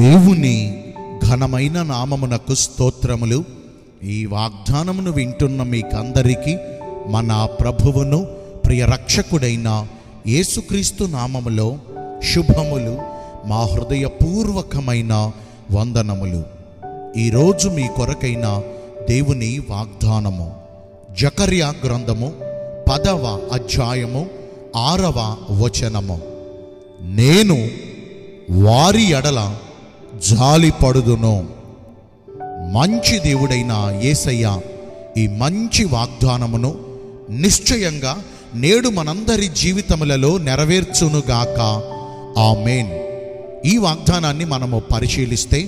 దేవుని ఘనమైన నామమునకు స్తోత్రములు ఈ వాగ్దానమును వింటున్న మీకందరికీ మన ప్రభువును ప్రియ రక్షకుడైన యేసుక్రీస్తు నామములో శుభములు మా హృదయపూర్వకమైన వందనములు ఈరోజు మీ కొరకైన దేవుని వాగ్దానము జకర్యా గ్రంథము పదవ అధ్యాయము ఆరవ వచనము నేను వారి ఎడల జాలి పడుదును మంచి దేవుడైన యేసయ్య ఈ మంచి వాగ్దానమును నిశ్చయంగా నేడు మనందరి జీవితములలో నెరవేర్చునుగాక ఆమేన్ ఈ వాగ్దానాన్ని మనము పరిశీలిస్తే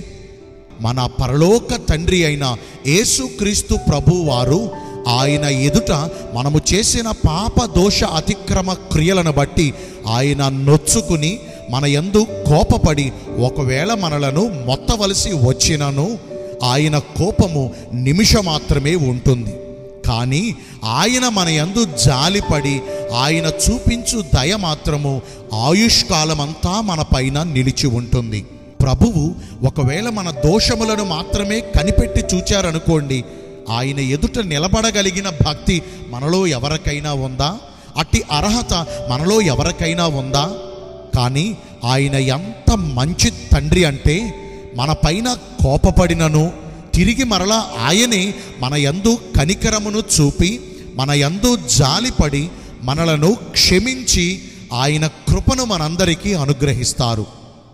మన పరలోక తండ్రి అయిన యేసుక్రీస్తు ప్రభు వారు ఆయన ఎదుట మనము చేసిన పాప దోష అతిక్రమ క్రియలను బట్టి ఆయన నొచ్చుకుని మన యందు కోపపడి ఒకవేళ మనలను మొత్తవలసి వచ్చినను ఆయన కోపము నిమిషం మాత్రమే ఉంటుంది కానీ ఆయన మన యందు జాలిపడి ఆయన చూపించు దయ మాత్రము ఆయుష్కాలమంతా మన పైన నిలిచి ఉంటుంది ప్రభువు ఒకవేళ మన దోషములను మాత్రమే కనిపెట్టి చూచారనుకోండి ఆయన ఎదుట నిలబడగలిగిన భక్తి మనలో ఎవరికైనా ఉందా అట్టి అర్హత మనలో ఎవరికైనా ఉందా కానీ ఆయన ఎంత మంచి తండ్రి అంటే మన పైన కోపపడినను తిరిగి మరలా ఆయనే మన యందు కనికరమును చూపి మన యందు జాలిపడి మనలను క్షమించి ఆయన కృపను మనందరికీ అనుగ్రహిస్తారు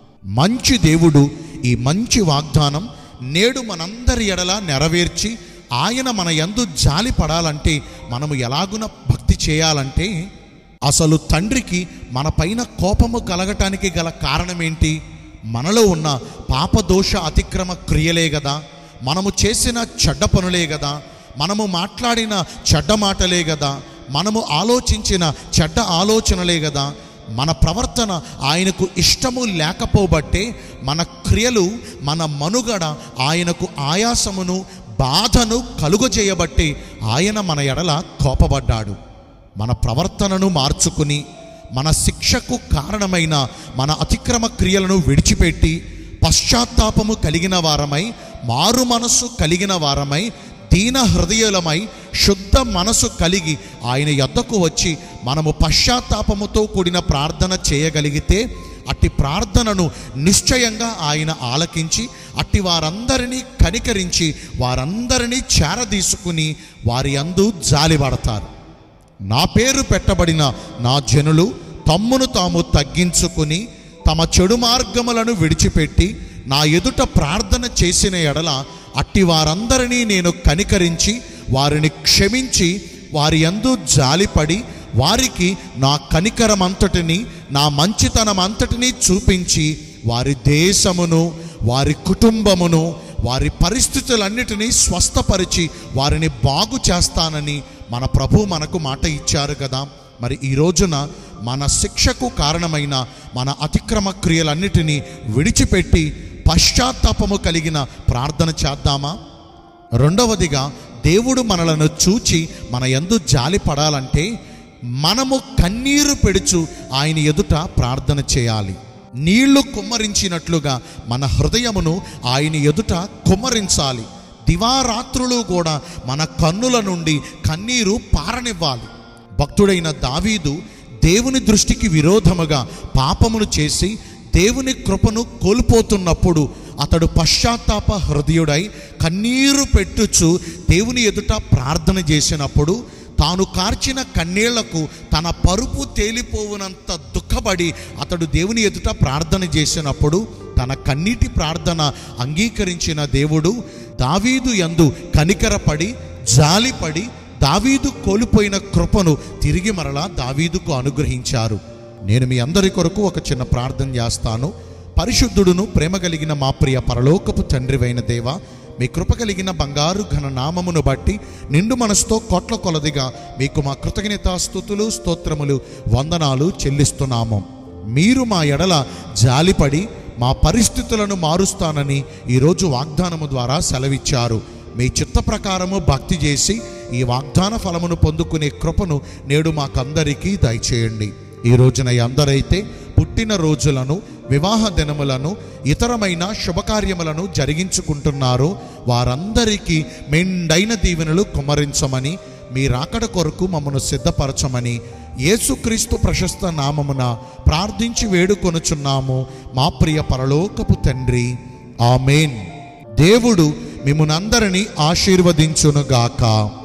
మంచి దేవుడు ఈ మంచి వాగ్దానం నేడు మనందరి ఎడల నెరవేర్చి ఆయన మన యందు జాలి పడాలంటే మనము ఎలాగున భక్తి చేయాలంటే అసలు తండ్రికి మన పైన కోపము కలగటానికి గల కారణం ఏంటి మనలో ఉన్న పాపదోష అతిక్రమ క్రియలే కదా మనము చేసిన చెడ్డ పనులే కదా మనము మాట్లాడిన చెడ్డ మాటలే కదా మనము ఆలోచించిన చెడ్డ ఆలోచనలే కదా మన ప్రవర్తన ఆయనకు ఇష్టము లేకపోబట్టే మన క్రియలు మన మనుగడ ఆయనకు ఆయాసమును బాధను కలుగజేయబట్టి ఆయన మన ఎడల కోపపడ్డాడు మన ప్రవర్తనను మార్చుకుని మన శిక్షకు కారణమైన మన అతిక్రమ క్రియలను విడిచిపెట్టి పశ్చాత్తాపము కలిగిన వారమై మారు మనస్సు కలిగిన వారమై దీన హృదయులమై శుద్ధ మనసు కలిగి ఆయన యొద్దకు వచ్చి మనము పశ్చాత్తాపముతో కూడిన ప్రార్థన చేయగలిగితే అట్టి ప్రార్థనను నిశ్చయంగా ఆయన ఆలకించి అట్టి వారందరినీ కనికరించి వారందరినీ చేరదీసుకుని వారి అందు జాలిపడతారు నా పేరు పెట్టబడిన నా జనులు తమ్మును తాము తగ్గించుకుని తమ చెడు మార్గములను విడిచిపెట్టి నా ఎదుట ప్రార్థన చేసిన ఎడల అట్టి వారందరినీ నేను కనికరించి వారిని క్షమించి వారి యందు జాలిపడి వారికి నా కనికరమంతటిని నా మంచితనం అంతటినీ చూపించి వారి దేశమును వారి కుటుంబమును వారి పరిస్థితులన్నిటినీ స్వస్థపరిచి వారిని బాగు చేస్తానని మన ప్రభు మనకు మాట ఇచ్చారు కదా మరి ఈ రోజున మన శిక్షకు కారణమైన మన అతిక్రమ క్రియలన్నిటినీ విడిచిపెట్టి పశ్చాత్తాపము కలిగిన ప్రార్థన చేద్దామా రెండవదిగా దేవుడు మనలను చూచి మన యందు జాలి పడాలంటే మనము కన్నీరు పెడుచు ఆయన ఎదుట ప్రార్థన చేయాలి నీళ్లు కుమ్మరించినట్లుగా మన హృదయమును ఆయన ఎదుట కుమ్మరించాలి దివారాత్రులు కూడా మన కన్నుల నుండి కన్నీరు పారనివ్వాలి భక్తుడైన దావీదు దేవుని దృష్టికి విరోధముగా పాపమును చేసి దేవుని కృపను కోల్పోతున్నప్పుడు అతడు పశ్చాత్తాప హృదయుడై కన్నీరు పెట్టుచు దేవుని ఎదుట ప్రార్థన చేసినప్పుడు తాను కార్చిన కన్నీళ్లకు తన పరుపు తేలిపోవునంత దుఃఖపడి అతడు దేవుని ఎదుట ప్రార్థన చేసినప్పుడు తన కన్నీటి ప్రార్థన అంగీకరించిన దేవుడు దావీదు యందు కనికరపడి జాలిపడి దావీదు కోల్పోయిన కృపను తిరిగి మరలా దావీదుకు అనుగ్రహించారు నేను మీ అందరి కొరకు ఒక చిన్న ప్రార్థన చేస్తాను పరిశుద్ధుడును ప్రేమ కలిగిన మా ప్రియ పరలోకపు తండ్రివైన దేవ మీ కృప కలిగిన బంగారు ఘన నామమును బట్టి నిండు మనసుతో కోట్ల కొలదిగా మీకు మా కృతజ్ఞత స్థుతులు స్తోత్రములు వందనాలు చెల్లిస్తున్నాము మీరు మా ఎడల జాలిపడి మా పరిస్థితులను మారుస్తానని ఈరోజు వాగ్దానము ద్వారా సెలవిచ్చారు మీ చిత్త ప్రకారము భక్తి చేసి ఈ వాగ్దాన ఫలమును పొందుకునే కృపను నేడు మాకందరికీ దయచేయండి ఈ రోజున అందరైతే పుట్టిన రోజులను వివాహ దినములను ఇతరమైన శుభకార్యములను జరిగించుకుంటున్నారో వారందరికీ మెండైన దీవెనలు కుమ్మరించమని మీ రాకడ కొరకు మమ్మను సిద్ధపరచమని యేసుక్రీస్తు ప్రశస్త నామమున ప్రార్థించి వేడుకొనుచున్నాము మా ప్రియ పరలోకపు తండ్రి ఆమెన్ దేవుడు మిమ్మునందరినీ ఆశీర్వదించునుగాక